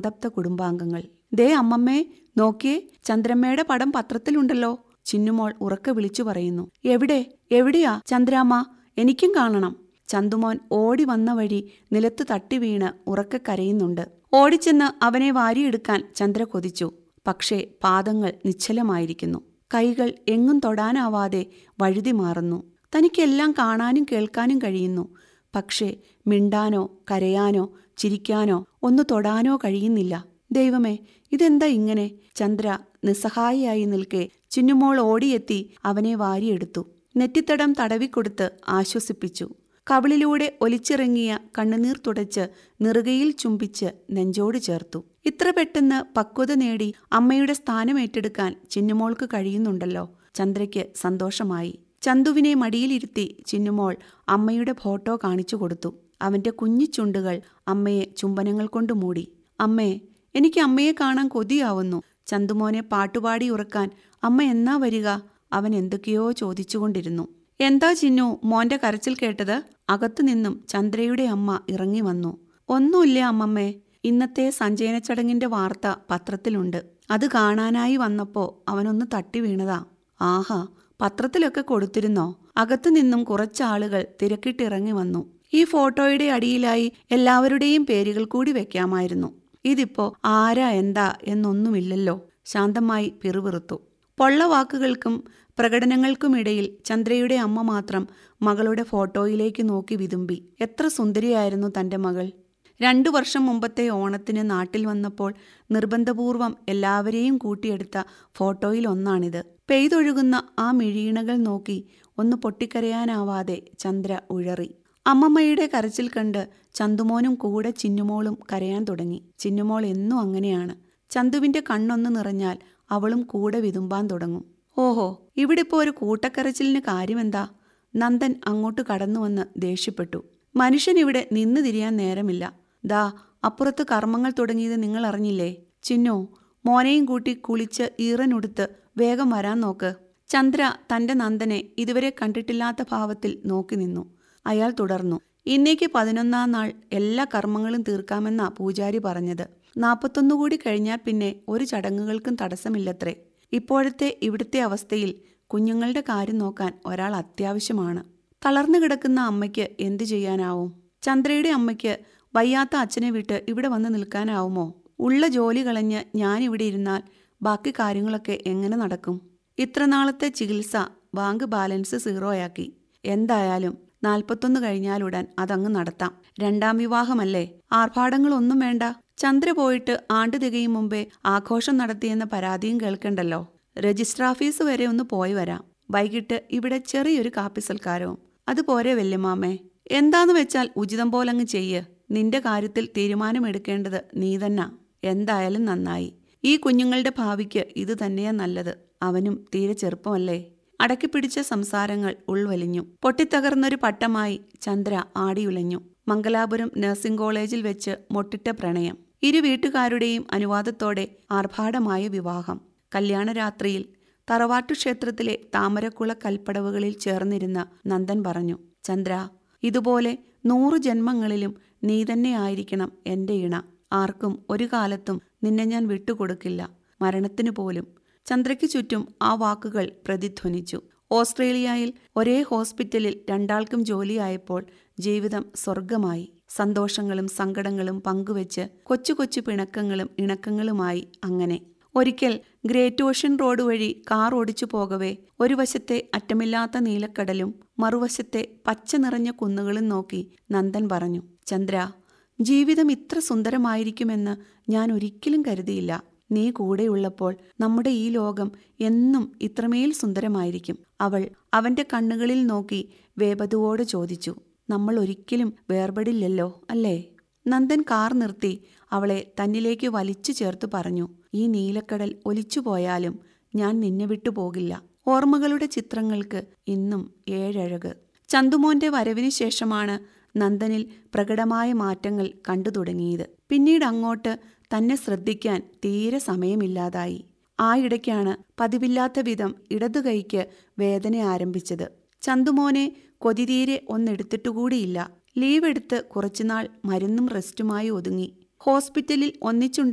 സംതപ്ത കുടുംബാംഗങ്ങൾ ദേ അമ്മമ്മേ നോക്കിയേ ചന്ദ്രമ്മയുടെ പടം പത്രത്തിലുണ്ടല്ലോ ചിന്നുമോൾ ഉറക്കെ വിളിച്ചു പറയുന്നു എവിടെ എവിടെയാ ചന്ദ്രാമ്മ എനിക്കും കാണണം ചന്തുമോൻ ഓടി വന്ന വഴി നിലത്ത് തട്ടി വീണ് ഉറക്കെ കരയുന്നുണ്ട് ഓടിച്ചെന്ന് അവനെ വാരിയെടുക്കാൻ ചന്ദ്ര കൊതിച്ചു പക്ഷേ പാദങ്ങൾ നിശ്ചലമായിരിക്കുന്നു കൈകൾ എങ്ങും തൊടാനാവാതെ വഴുതി മാറുന്നു തനിക്കെല്ലാം കാണാനും കേൾക്കാനും കഴിയുന്നു പക്ഷേ മിണ്ടാനോ കരയാനോ ചിരിക്കാനോ ഒന്ന് തൊടാനോ കഴിയുന്നില്ല ദൈവമേ ഇതെന്താ ഇങ്ങനെ ചന്ദ്ര നിസ്സഹായിയായി നിൽക്കെ ചിന്നുമോൾ ഓടിയെത്തി അവനെ വാരിയെടുത്തു നെറ്റിത്തടം തടവിക്കൊടുത്ത് ആശ്വസിപ്പിച്ചു കവിളിലൂടെ ഒലിച്ചിറങ്ങിയ കണ്ണുനീർ തുടച്ച് നെറുകയിൽ ചുംബിച്ച് നെഞ്ചോട് ചേർത്തു ഇത്ര പെട്ടെന്ന് പക്വത നേടി അമ്മയുടെ സ്ഥാനം ഏറ്റെടുക്കാൻ ചിന്നുമോൾക്ക് കഴിയുന്നുണ്ടല്ലോ ചന്ദ്രയ്ക്ക് സന്തോഷമായി ചന്തുവിനെ മടിയിലിരുത്തി ചിന്നുമോൾ അമ്മയുടെ ഫോട്ടോ കാണിച്ചു കൊടുത്തു അവന്റെ കുഞ്ഞു ചുണ്ടുകൾ അമ്മയെ ചുംബനങ്ങൾ കൊണ്ട് മൂടി അമ്മേ എനിക്ക് അമ്മയെ കാണാൻ കൊതിയാവുന്നു ചന്തുമോനെ പാട്ടുപാടി ഉറക്കാൻ അമ്മ എന്നാ വരിക അവൻ എന്തൊക്കെയോ ചോദിച്ചുകൊണ്ടിരുന്നു എന്താ ചിന്നു മോന്റെ കരച്ചിൽ കേട്ടത് അകത്തുനിന്നും ചന്ദ്രയുടെ അമ്മ ഇറങ്ങി വന്നു ഒന്നുമില്ല അമ്മമ്മേ ഇന്നത്തെ സഞ്ചയന ചടങ്ങിന്റെ വാർത്ത പത്രത്തിലുണ്ട് അത് കാണാനായി വന്നപ്പോ അവനൊന്ന് തട്ടി വീണതാ ആഹാ പത്രത്തിലൊക്കെ കൊടുത്തിരുന്നോ അകത്തുനിന്നും കുറച്ചാളുകൾ തിരക്കിട്ടിറങ്ങി വന്നു ഈ ഫോട്ടോയുടെ അടിയിലായി എല്ലാവരുടെയും പേരുകൾ കൂടി വെക്കാമായിരുന്നു ഇതിപ്പോ ആരാ എന്താ എന്നൊന്നുമില്ലല്ലോ ശാന്തമായി പിറുപിറുത്തു പൊള്ള വാക്കുകൾക്കും പ്രകടനങ്ങൾക്കുമിടയിൽ ചന്ദ്രയുടെ അമ്മ മാത്രം മകളുടെ ഫോട്ടോയിലേക്ക് നോക്കി വിതുമ്പി എത്ര സുന്ദരിയായിരുന്നു തന്റെ മകൾ രണ്ടു വർഷം മുമ്പത്തെ ഓണത്തിന് നാട്ടിൽ വന്നപ്പോൾ നിർബന്ധപൂർവം എല്ലാവരെയും കൂട്ടിയെടുത്ത ഫോട്ടോയിൽ ഒന്നാണിത് പെയ്തൊഴുകുന്ന ആ മിഴീണകൾ നോക്കി ഒന്ന് പൊട്ടിക്കരയാനാവാതെ ചന്ദ്ര ഉഴറി അമ്മമ്മയുടെ കരച്ചിൽ കണ്ട് ചന്തുമോനും കൂടെ ചിന്നുമോളും കരയാൻ തുടങ്ങി ചിന്നുമോൾ എന്നും അങ്ങനെയാണ് ചന്തുവിന്റെ കണ്ണൊന്ന് നിറഞ്ഞാൽ അവളും കൂടെ വിതുമ്പാൻ തുടങ്ങും ഓഹോ ഇവിടെ ഇപ്പോൾ ഒരു കൂട്ടക്കരച്ചിലിന് കാര്യമെന്താ നന്ദൻ അങ്ങോട്ട് കടന്നു വന്ന് ദേഷ്യപ്പെട്ടു മനുഷ്യൻ ഇവിടെ നിന്ന് തിരിയാൻ നേരമില്ല ദാ അപ്പുറത്ത് കർമ്മങ്ങൾ തുടങ്ങിയത് നിങ്ങൾ അറിഞ്ഞില്ലേ ചിന്നു മോനെയും കൂട്ടി കുളിച്ച് ഈറനുടുത്ത് വേഗം വരാൻ നോക്ക് ചന്ദ്ര തന്റെ നന്ദനെ ഇതുവരെ കണ്ടിട്ടില്ലാത്ത ഭാവത്തിൽ നോക്കി നിന്നു അയാൾ തുടർന്നു ഇന്നേക്ക് പതിനൊന്നാം നാൾ എല്ലാ കർമ്മങ്ങളും തീർക്കാമെന്നാ പൂജാരി പറഞ്ഞത് നാൽപ്പത്തൊന്നു കൂടി കഴിഞ്ഞാൽ പിന്നെ ഒരു ചടങ്ങുകൾക്കും തടസ്സമില്ലത്രേ ഇപ്പോഴത്തെ ഇവിടുത്തെ അവസ്ഥയിൽ കുഞ്ഞുങ്ങളുടെ കാര്യം നോക്കാൻ ഒരാൾ അത്യാവശ്യമാണ് തളർന്നു കിടക്കുന്ന അമ്മയ്ക്ക് എന്തു ചെയ്യാനാവും ചന്ദ്രയുടെ അമ്മയ്ക്ക് വയ്യാത്ത അച്ഛനെ വിട്ട് ഇവിടെ വന്ന് നിൽക്കാനാവുമോ ഉള്ള ജോലി കളഞ്ഞ് ഞാൻ ഇവിടെ ഇരുന്നാൽ ബാക്കി കാര്യങ്ങളൊക്കെ എങ്ങനെ നടക്കും ഇത്ര നാളത്തെ ചികിത്സ ബാങ്ക് ബാലൻസ് സീറോയാക്കി എന്തായാലും നാൽപ്പത്തൊന്ന് കഴിഞ്ഞാലുടൻ അതങ്ങ് നടത്താം രണ്ടാം വിവാഹമല്ലേ ആർഭാടങ്ങളൊന്നും വേണ്ട ചന്ദ്ര പോയിട്ട് ആണ്ട് തികയും മുമ്പേ ആഘോഷം നടത്തിയെന്ന പരാതിയും കേൾക്കണ്ടല്ലോ രജിസ്റ്റർ ഓഫീസ് വരെ ഒന്ന് പോയി വരാം വൈകിട്ട് ഇവിടെ ചെറിയൊരു കാപ്പി സൽക്കാരവും അതുപോരെ വല്യമാമേ എന്താന്ന് വെച്ചാൽ ഉചിതം പോലങ്ങ് ചെയ്യ് നിന്റെ കാര്യത്തിൽ തീരുമാനമെടുക്കേണ്ടത് നീ തന്നെ എന്തായാലും നന്നായി ഈ കുഞ്ഞുങ്ങളുടെ ഭാവിക്ക് ഇത് തന്നെയാ നല്ലത് അവനും തീരെ ചെറുപ്പമല്ലേ അടക്കിപ്പിടിച്ച സംസാരങ്ങൾ ഉൾവലിഞ്ഞു പൊട്ടിത്തകർന്നൊരു പട്ടമായി ചന്ദ്ര ആടിയുലഞ്ഞു മംഗലാപുരം നഴ്സിംഗ് കോളേജിൽ വെച്ച് മൊട്ടിട്ട പ്രണയം ഇരു വീട്ടുകാരുടെയും അനുവാദത്തോടെ ആർഭാടമായ വിവാഹം കല്യാണരാത്രിയിൽ തറവാട്ടു ക്ഷേത്രത്തിലെ താമരക്കുള കൽപ്പടവുകളിൽ ചേർന്നിരുന്ന നന്ദൻ പറഞ്ഞു ചന്ദ്ര ഇതുപോലെ നൂറു ജന്മങ്ങളിലും നീ തന്നെ ആയിരിക്കണം എന്റെ ഇണ ആർക്കും ഒരു കാലത്തും നിന്നെ ഞാൻ വിട്ടുകൊടുക്കില്ല മരണത്തിനു പോലും ചന്ദ്രയ്ക്ക് ചുറ്റും ആ വാക്കുകൾ പ്രതിധ്വനിച്ചു ഓസ്ട്രേലിയയിൽ ഒരേ ഹോസ്പിറ്റലിൽ രണ്ടാൾക്കും ജോലിയായപ്പോൾ ജീവിതം സ്വർഗമായി സന്തോഷങ്ങളും സങ്കടങ്ങളും പങ്കുവെച്ച് കൊച്ചു കൊച്ചു പിണക്കങ്ങളും ഇണക്കങ്ങളുമായി അങ്ങനെ ഒരിക്കൽ ഗ്രേറ്റ് ഓഷ്യൻ റോഡ് വഴി കാർ ഓടിച്ചു പോകവേ ഒരു വശത്തെ അറ്റമില്ലാത്ത നീലക്കടലും മറുവശത്തെ പച്ച നിറഞ്ഞ കുന്നുകളും നോക്കി നന്ദൻ പറഞ്ഞു ചന്ദ്ര ജീവിതം ഇത്ര സുന്ദരമായിരിക്കുമെന്ന് ഞാൻ ഒരിക്കലും കരുതിയില്ല നീ കൂടെയുള്ളപ്പോൾ നമ്മുടെ ഈ ലോകം എന്നും ഇത്രമേൽ സുന്ദരമായിരിക്കും അവൾ അവന്റെ കണ്ണുകളിൽ നോക്കി വേപതുവോട് ചോദിച്ചു നമ്മൾ ഒരിക്കലും വേർപെടില്ലല്ലോ അല്ലേ നന്ദൻ കാർ നിർത്തി അവളെ തന്നിലേക്ക് വലിച്ചു ചേർത്ത് പറഞ്ഞു ഈ നീലക്കടൽ ഒലിച്ചുപോയാലും ഞാൻ നിന്നെ വിട്ടു പോകില്ല ഓർമ്മകളുടെ ചിത്രങ്ങൾക്ക് ഇന്നും ഏഴഴക് ചന്തുമോന്റെ വരവിനു ശേഷമാണ് നന്ദനിൽ പ്രകടമായ മാറ്റങ്ങൾ കണ്ടു തുടങ്ങിയത് പിന്നീട് അങ്ങോട്ട് തന്നെ ശ്രദ്ധിക്കാൻ തീരെ സമയമില്ലാതായി ആ ഇടയ്ക്കാണ് പതിവില്ലാത്ത വിധം ഇടതുകൈക്ക് വേദന ആരംഭിച്ചത് ചന്തുമോനെ കൊതിതീരെ ഒന്നെടുത്തിട്ടുകൂടിയില്ല ലീവ് എടുത്ത് കുറച്ചുനാൾ മരുന്നും റെസ്റ്റുമായി ഒതുങ്ങി ഹോസ്പിറ്റലിൽ ഒന്നിച്ചുണ്ട